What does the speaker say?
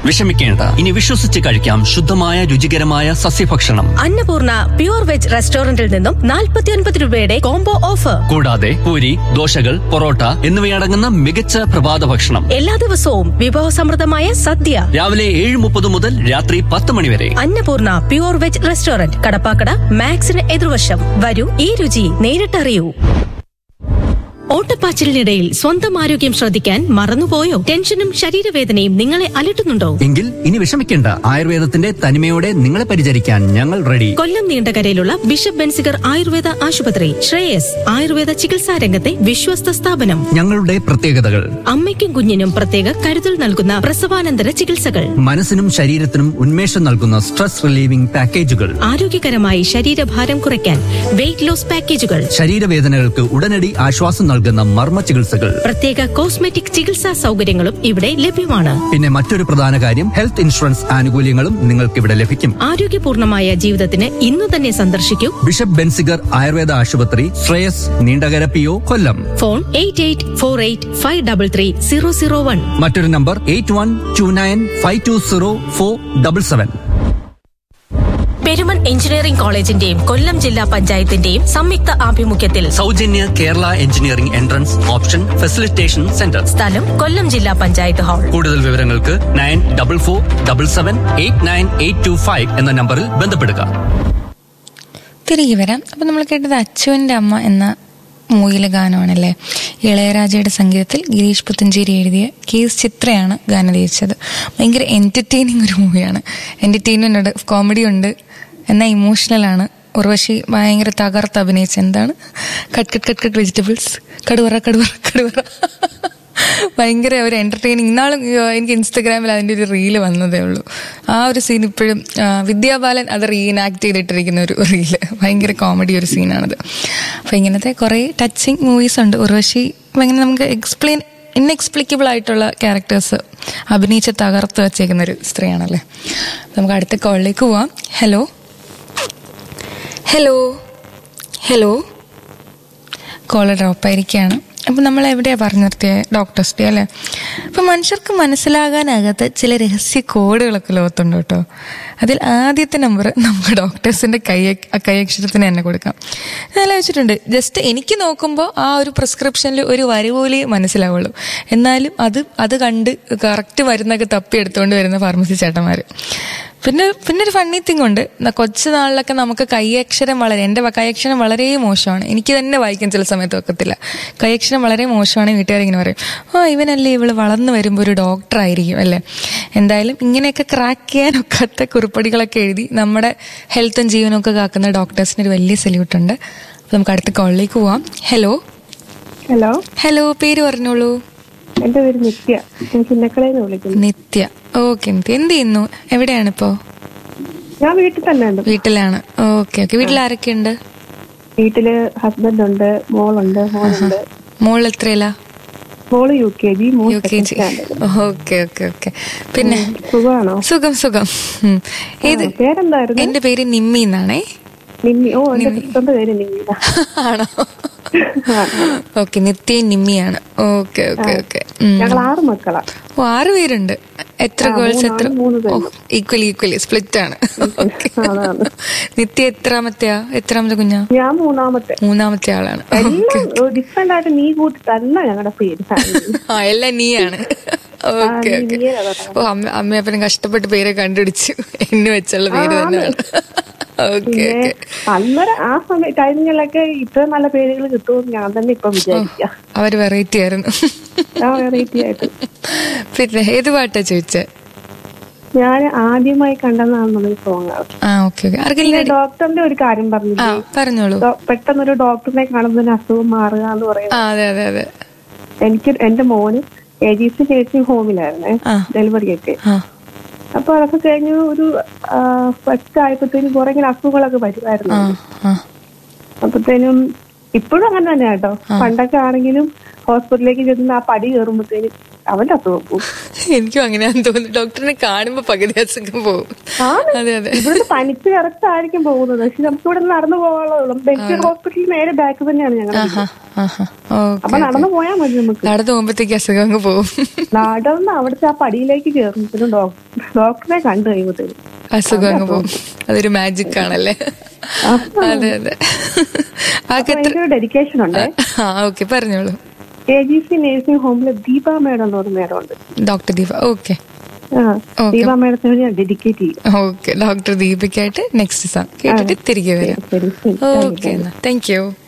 വിഷമിക്കേണ്ട ഇനി വിശ്വസിച്ച് കഴിക്കാം ശുദ്ധമായ രുചികരമായ സസ്യഭക്ഷണം അന്നപൂർണ പ്യൂർ വെജ് റെസ്റ്റോറന്റിൽ നിന്നും 49 രൂപയുടെ കോംബോ ഓഫർ കൂടാതെ പൂരി ദോശകൾ പൊറോട്ട എന്നിവയടങ്ങുന്ന മികച്ച പ്രഭാത ഭക്ഷണം എല്ലാ ദിവസവും വിഭവസമൃദ്ധമായ സദ്യ രാവിലെ ഏഴ് മുപ്പത് മുതൽ രാത്രി പത്ത് മണി വരെ Annapurna pure veg restaurant Kadappakada മാക്സിന് എതിർവശം വരൂ ഈ രുചി നേരിട്ടറിയൂ ഓട്ടപ്പാച്ചിലിനിടയിൽ സ്വന്തം ആരോഗ്യം ശ്രദ്ധിക്കാൻ മറന്നുപോയോ ടെൻഷനും ശരീരവേദനയും നിങ്ങളെ അലട്ടുന്നുണ്ടോ എങ്കിൽ ഇനി വിഷമിക്കേണ്ട ആയുർവേദത്തിന്റെ തനിമയോടെ നിങ്ങളെ പരിചരിക്കാൻ ഞങ്ങൾ റെഡി കൊല്ലം നീണ്ടകരയിലുള്ള ബിഷപ്പ് ബെൻസിഗർ ആയുർവേദ ആശുപത്രി ശ്രേയസ് ആയുർവേദ ചികിത്സാ രംഗത്തെ വിശ്വസ്ത സ്ഥാപനം ഞങ്ങളുടെ പ്രത്യേകതകൾ അമ്മയ്ക്കും കുഞ്ഞിനും പ്രത്യേക കരുതൽ നൽകുന്ന പ്രസവാനന്തര ചികിത്സകൾ മനസ്സിനും ശരീരത്തിനും ഉന്മേഷം നൽകുന്ന സ്ട്രെസ് റിലീവിംഗ് പാക്കേജുകൾ ആരോഗ്യകരമായി ശരീരഭാരം കുറയ്ക്കാൻ വെയിറ്റ് ലോസ് പാക്കേജുകൾ ശരീരവേദനകൾക്ക് ഉടനടി ആശ്വാസം നൽകുന്ന മർമ്മ ചികിത്സകൾ പ്രത്യേക കോസ്മെറ്റിക് ചികിത്സാ സൗകര്യങ്ങളും ഇവിടെ ലഭ്യമാണ് പിന്നെ മറ്റൊരു പ്രധാന കാര്യം ഹെൽത്ത് ഇൻഷുറൻസ് ആനുകൂല്യങ്ങളും നിങ്ങൾക്ക് ഇവിടെ ലഭിക്കും ആരോഗ്യപൂർണമായ ജീവിതത്തിന് ഇന്നു തന്നെ സന്ദർശിക്കൂ ബിഷപ്പ് ബെൻസിഗർ ആയുർവേദ ആശുപത്രി Shreyas Neendakara P O Kollam phone eight eight four eight five double three zero zero one മറ്റൊരു number eight one two nine five two zero four double seven Peruman engineering കോളേജിന്റെയും കൊല്ലം ജില്ലാ പഞ്ചായത്തിന്റെയും സംയുക്ത ആഭിമുഖ്യത്തിൽ സൗജന്യ Kerala engineering entrance option facilitation centre സ്ഥലം കൊല്ലം ജില്ലാ പഞ്ചായത്ത് ഹാൾ കൂടുതൽ വിവരങ്ങൾക്ക് nine double four double seven eight nine eight two five എന്ന നമ്പറിൽ ബന്ധപ്പെടുക തിരികെ വരാം അപ്പം നമ്മൾ കേട്ടത് അച്ചുവിൻ്റെ അമ്മ എന്ന മൂയിലെ ഗാനമാണല്ലേ ഇളയരാജയുടെ സംഗീതത്തിൽ ഗിരീഷ് പുത്തഞ്ചേരി എഴുതിയ കേസ് ചിത്രയാണ് ഗാനം രചിച്ചത് ഭയങ്കര എൻ്റർടൈനിങ് ഒരു മൂവിയാണ് എൻ്റർടൈൻമെൻ്റ് ഉണ്ട് കോമഡി ഉണ്ട് എന്നാൽ ഇമോഷണലാണ് ഉർവശി ഭയങ്കര തകർത്ത് അഭിനയിച്ച എന്താണ് cut cut cut cut vegetables കടുവറ കടുവറ കടുവറ ഭയങ്കര ഒരു എന്റർടൈനിങ് ഇന്നാളും അയ്യോ, എനിക്ക് ഇൻസ്റ്റഗ്രാമിൽ അതിൻ്റെ ഒരു റീല് വന്നതേ ഉള്ളൂ ആ ഒരു സീൻ ഇപ്പോഴും ആ, വിദ്യാബാലൻ അത് റീഇനാക്ട് ചെയ്തിട്ടിരിക്കുന്ന ഒരു റീല് ഭയങ്കര കോമഡി ഒരു സീനാണത് അപ്പോൾ ഇങ്ങനത്തെ കുറേ ടച്ചിങ് മൂവീസ് ഉണ്ട് ഉർവശി ഭയങ്കര നമുക്ക് എക്സ്പ്ലെയിൻ ഇൻഎക്സ്പ്ലിക്കബിൾ ആയിട്ടുള്ള ക്യാരക്ടേഴ്സ് അഭിനയിച്ച് തകർത്ത് വെച്ചേക്കുന്ന ഒരു സ്ത്രീയാണല്ലേ നമുക്ക് അടുത്ത കോളിലേക്ക് പോവാം ഹലോ ഹലോ ഹലോ കോള് ഡ്രോപ്പായിരിക്കുകയാണ് അപ്പം നമ്മൾ എവിടെയാണ് പറഞ്ഞു നിർത്തിയത് ഡോക്ടേഴ്സ് ഡേ അല്ലേ അപ്പം മനുഷ്യർക്ക് മനസ്സിലാകാനാകാത്ത ചില രഹസ്യ കോഡുകളൊക്കെ ലോകത്തുണ്ട് കേട്ടോ അതിൽ ആദ്യത്തെ നമ്പർ നമുക്ക് ഡോക്ടേഴ്സിൻ്റെ കൈ കൈയക്ഷരത്തിന് തന്നെ കൊടുക്കാം ഞാൻ ആലോചിച്ചിട്ടുണ്ട് ജസ്റ്റ് എനിക്ക് നോക്കുമ്പോൾ ആ ഒരു പ്രിസ്ക്രിപ്ഷനിൽ ഒരു വരി പോലെ മനസ്സിലാവുള്ളൂ എന്നാലും അത് അത് കണ്ട് കറക്റ്റ് മരുന്നൊക്കെ തപ്പിയെടുത്തുകൊണ്ട് വരുന്ന ഫാർമസി ചേട്ടന്മാർ പിന്നെ പിന്നെ ഒരു ഫണ്ണി തിങ് ഉണ്ട് ന- കൊച്ചു നാളിലൊക്കെ നമുക്ക് കൈയക്ഷരം വളരെ എൻ്റെ വ- കൈയക്ഷരം വളരെ മോശമാണ് എനിക്ക് തന്നെ വായിക്കാൻ ചില സമയത്ത് ഒക്കത്തില്ല കൈയക്ഷരം വളരെ മോശമാണ് വീട്ടുകാരിങ്ങനെ പറയും ആ ഇവനല്ലേ ഇവള് വളർന്നു വരുമ്പോൾ ഒരു ഡോക്ടർ ആയിരിക്കും അല്ലേ എന്തായാലും ഇങ്ങനെയൊക്കെ ക്രാക്ക് ചെയ്യാനൊക്കാത്ത കുറിപ്പടികളൊക്കെ എഴുതി നമ്മുടെ ഹെൽത്തും ജീവനും ഒക്കെ കാക്കുന്ന ഡോക്ടേഴ്സിന് ഒരു വലിയ സല്യൂട്ട് ഉണ്ട് അപ്പോൾ നമുക്ക് അടുത്ത കോളിലേക്ക് പോവാം ഹലോ ഹലോ ഹലോ പേര് പറഞ്ഞോളൂ എന്റെ പേര് നിത്യ ഞാൻ ചിന്നക്കളയിൽ വിളിക്കുന്നു നിത്യ ഓക്കെ നിത്യ എന്ത് ചെയ്യുന്നു എവിടെയാണിപ്പോ ഞാൻ വീട്ടിൽ തന്നെ ഉണ്ട് വീട്ടിലാണ് ഓക്കെ ഓക്കെ വീട്ടിൽ ആരൊക്കെയുണ്ട് വീട്ടില് ഹസ്ബൻഡ് ഉണ്ട് മോളുണ്ട് മോനുണ്ട് മോൾ എത്രയില്ല മോള് യു കെ ജി മോൾ U K G okay okay okay പിന്നെ സുഖമാണോ സുഖം സുഖം ഉം. ഏത് ആ, പേരെന്തായിരുന്നു എന്റെ പേര് നിമ്മി എന്നാണേ നിമ്മി ഓ എന്റെ സിസ്റ്ററിന്റെ പേര് നിമ്മിത ആണോ ഓക്കെ നിത്യ നിമ്മിയാണ് ഓക്കെ ഓക്കെ ഓക്കെ ഞങ്ങൾ ആറ് മക്കളാ ഓ ആറ് പേരുണ്ട് എത്ര ആ, ഗേൾസ് മൂന്നാണ്, എത്ര മൂന്ന് ഓ പെണ്ണ്. ഈക്വലി ഈക്വലി സ്പ്ലിറ്റ് ആണ് ഓക്കെ അതാണ്. നിത്യ എത്രാമത്തെയാ എത്രാമത്തെ കുഞ്ഞാ ഞാൻ മൂന്നാമത്തെ മൂന്നാമത്തെ ആളാണ് എല്ലാം ഡിഫറെന്റ് ആയിട്ട് നീ കൂട്ടിട്ടല്ല ഞങ്ങളുടെ പേര് family. ആ എല്ലാം നീയാണ് ഓക്കെ നീ- ഓക്കെ നീയാ പറഞ്ഞത്. ഓ അമ്മ അമ്മയപ്പനും കഷ്ടപ്പെട്ട് പേരെ കണ്ടുപിടിച്ചു എന്നെ വെച്ചുള്ള പേര് ആ, തന്നെയാണ് ഓക്കെ പിന്നെ ഓക്കെ അന്നേരം ആ സമയ ടൈമിങ്ങിലൊക്കെ ഇത്ര നല്ല പേരുകൾ കിട്ടുമെന്ന് ഞാൻ തന്നെ ഇപ്പൊ വിചാരിക്കാം അവര് വെറൈറ്റി ആയിരുന്നു ആ വെറൈറ്റി ആയിട്ട് പിന്നെ ഏത് പാട്ടാ ചോദിച്ചേ ഞാൻ ആദ്യമായി കണ്ടെന്നാണെന്നൊരു സോങ് ആണ് ആ ഓക്കെ ഓക്കെ പിന്നെ ആർക്കെങ്കിലും ഡോക്ടറിന്റെ ഒരു കാര്യം ആ പറഞ്ഞില്ലേ പറഞ്ഞോളൂ ഡോ- പെട്ടെന്നൊരു ഡോക്ടറിനെ കാണുന്നതിന് അസുഖം മാറുക എന്ന് ആ പറയുന്നത് അതെ അതെ അതെ എനിക്ക് എന്റെ മോന് എ ജി സി നഴ്സിംഗ് ഹോമിലായിരുന്നേ ആ. ഡെലിവറി ഒക്കെ ആ അപ്പൊ അതൊക്കെ കഴിഞ്ഞ് ഒരു ഫസ്റ്റ് ആയപ്പോഴത്തേനും കുറെ ഇങ്ങനെ അസുഖങ്ങളൊക്കെ വരുമായിരുന്നു ആ ആ അപ്പത്തേനും ഇപ്പോഴും അങ്ങനെ തന്നെ കേട്ടോ പണ്ടൊക്കെ ആണെങ്കിലും ഹോസ്പിറ്റലിലേക്ക് ചെന്ന് ആ പടി കയറുമ്പോഴത്തേനും അവന്റെ അസുഖം പോകും എനിക്കും അങ്ങനെയാന്ന് തോന്നുന്നു ഡോക്ടറിനെ കാണുമ്പോ പകുതി അസുഖം പോകും ആണ്. അതെ അതെ ഇവിടുന്ന് പനിച്ച് കറക്റ്റായിരിക്കും പോകുന്നത് പക്ഷെ നമുക്ക് ഇവിടെ നടന്നു പോകാനുള്ളൂ ബെൻസിയർ ഹോസ്പിറ്റലിൽ നേരെ ബാക്ക് തന്നെയാണ് ഞങ്ങൾ ആഹാ ആഹാ അപ്പൊ ഓക്കെ നടന്നു പോയാൽ മതി നമുക്ക് നടന്നു പോകുമ്പോഴത്തേക്ക് അസുഖം അങ്ങ് പോകും നടന്ന് അവിടുത്തെ ആ പടിയിലേക്ക് കയറുമ്പോഴത്തേനും ഡോക്ടറെ കണ്ടു കഴിയുമ്പോഴത്തേനും അസുഖം അങ്ങ് പോകും അതൊരു മാജിക് ആണല്ലേ അതെ അതെ ആകെ എത്ര ഭയങ്കര ഡെഡിക്കേഷൻ ഉണ്ട് ആ ഓക്കെ പറഞ്ഞോളൂ എ ജി സി നേഴ്സിംഗ് ഹോമിൽ ദീപ മേഡം എന്ന് പറഞ്ഞ മേഡം ഉണ്ട് ഡോക്ടർ ദീപ ഓക്കെ ആ, Okay. ദീപ മേഡത്തിന് ഞാൻ ഡെഡിക്കേറ്റ് ചെയ്യും ഓക്കെ ഡോക്ടർ ദീപയ്ക്കായിട്ട് നെക്സ്റ്റ് സോങ് കേട്ടിട്ട് തിരികെ വരാം ശരി ശരി ഓക്കെ എന്നാ താങ്ക് യു